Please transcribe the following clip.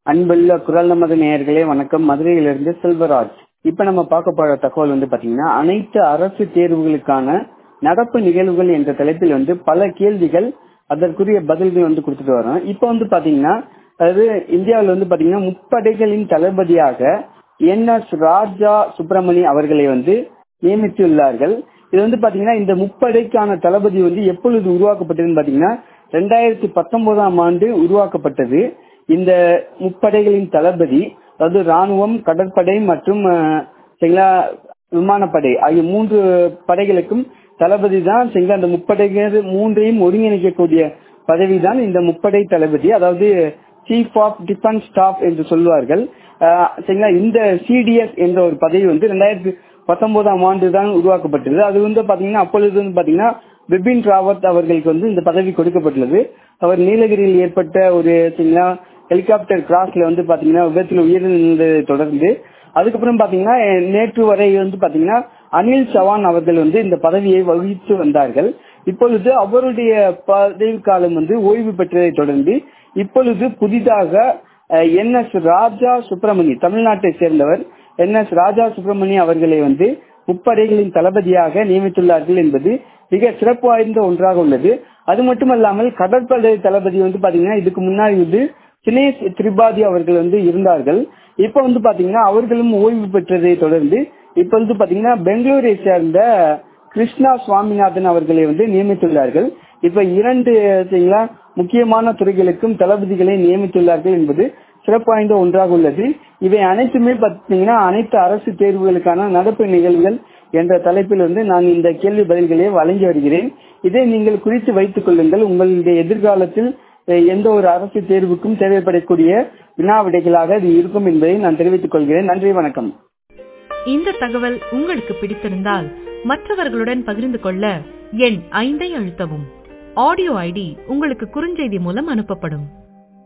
அன்புள்ள குரல் நமது நேயர்களே வணக்கம் மதுரையிலிருந்து செல்வராஜ் இப்ப நம்ம பார்க்க போற தகவல் வந்து பாத்தீங்கன்னா அனைத்து அரசு தேர்வுகளுக்கான நடப்பு நிகழ்வுகள் என்ற தலைப்பில் வந்து பல கேள்விகள் அதற்குரிய பதில்கள் வந்து கொடுத்துட்டு வரோம் இப்ப வந்து பாத்தீங்கன்னா அதாவது இந்தியாவில் வந்து பாத்தீங்கன்னா முப்படைகளின் தளபதியாக என் எஸ் ராஜா சுப்பிரமணி அவர்களை வந்து நியமித்துள்ளார்கள் இது வந்து பாத்தீங்கன்னா இந்த முப்படைக்கான தளபதி வந்து எப்பொழுது உருவாக்கப்பட்டதுன்னு பாத்தீங்கன்னா ரெண்டாயிரத்தி பத்தொன்பதாம் ஆண்டு உருவாக்கப்பட்டது இந்த முப்படைகளின் தளபதி அதாவது ராணுவம் கடற்படை மற்றும் சரிங்களா விமானப்படை ஆகிய மூன்று படைகளுக்கும் தளபதி தான் சரிங்களா அந்த முப்படைகள் மூன்றையும் ஒருங்கிணைக்கக்கூடிய பதவி தான் இந்த முப்படை தளபதி அதாவது சீஃப் ஆஃப் டிஃபென்ஸ் ஸ்டாஃப் என்று சொல்வார்கள் சரிங்களா இந்த சிடிஎஸ் என்ற ஒரு பதவி வந்து ரெண்டாயிரத்தி பத்தொன்பதாம் ஆண்டு தான் உருவாக்கப்பட்டது அது வந்து பாத்தீங்கன்னா அப்பொழுது வந்து பாத்தீங்கன்னா பிபின் ராவத் அவர்களுக்கு வந்து இந்த பதவி கொடுக்கப்பட்டுள்ளது அவர் நீலகிரியில் ஏற்பட்ட ஒரு சரிங்களா ஹெலிகாப்டர் கிராஸ்ல வந்து பாத்தீங்கன்னா விபத்தில் உயிரிழந்ததை தொடர்ந்து அதுக்கப்புறம் பாத்தீங்கன்னா நேற்று வரை வந்து பாத்தீங்கன்னா அனில் சவான் அவர்கள் வந்து இந்த பதவியை வகித்து வந்தார்கள் இப்பொழுது அவருடைய பதவி காலம் வந்து ஓய்வு பெற்றதை தொடர்ந்து இப்பொழுது புதிதாக என் எஸ் ராஜா சுப்பிரமணி தமிழ்நாட்டை சேர்ந்தவர் என் எஸ் ராஜா சுப்பிரமணி அவர்களை வந்து முப்படைகளின் தளபதியாக நியமித்துள்ளார்கள் என்பது மிக சிறப்பு வாய்ந்த ஒன்றாக உள்ளது அது மட்டுமல்லாமல் கடற்படை தளபதி வந்து பாத்தீங்கன்னா இதுக்கு முன்னாடி வந்து தினேஷ் திரிபாதி அவர்கள் வந்து இருந்தார்கள் இப்ப வந்து பாத்தீங்கன்னா அவர்களும் ஓய்வு பெற்றதை தொடர்ந்து இப்ப வந்து பாத்தீங்கன்னா பெங்களூரை சேர்ந்த கிருஷ்ணா சுவாமிநாதன் அவர்களை வந்து நியமித்துள்ளார்கள் இப்ப இரண்டு முக்கியமான துறைகளுக்கும் தளபதிகளை நியமித்துள்ளார்கள் என்பது சிறப்பு வாய்ந்த ஒன்றாக உள்ளது இவை அனைத்துமே பார்த்தீங்கன்னா அனைத்து அரசு தேர்வுகளுக்கான நடப்பு நிகழ்வுகள் என்ற தலைப்பில் வந்து நான் இந்த கேள்வி பதில்களை வழங்கி வருகிறேன் இதை நீங்கள் குறித்து வைத்துக் கொள்ளுங்கள் உங்களுடைய எதிர்காலத்தில் எந்த ஒரு அரசு தேர்வுக்கும் தேவைப்படக்கூடிய வினா விடைகளாக இது இருக்கும் என்பதை நான் தெரிவித்துக் கொள்கிறேன் நன்றி வணக்கம் இந்த தகவல் உங்களுக்கு பிடித்திருந்தால் மற்றவர்களுடன் பகிர்ந்து கொள்ள எண் ஐந்தை அழுத்தவும் ஆடியோ ஐடி உங்களுக்கு குறுஞ்செய்தி மூலம் அனுப்பப்படும்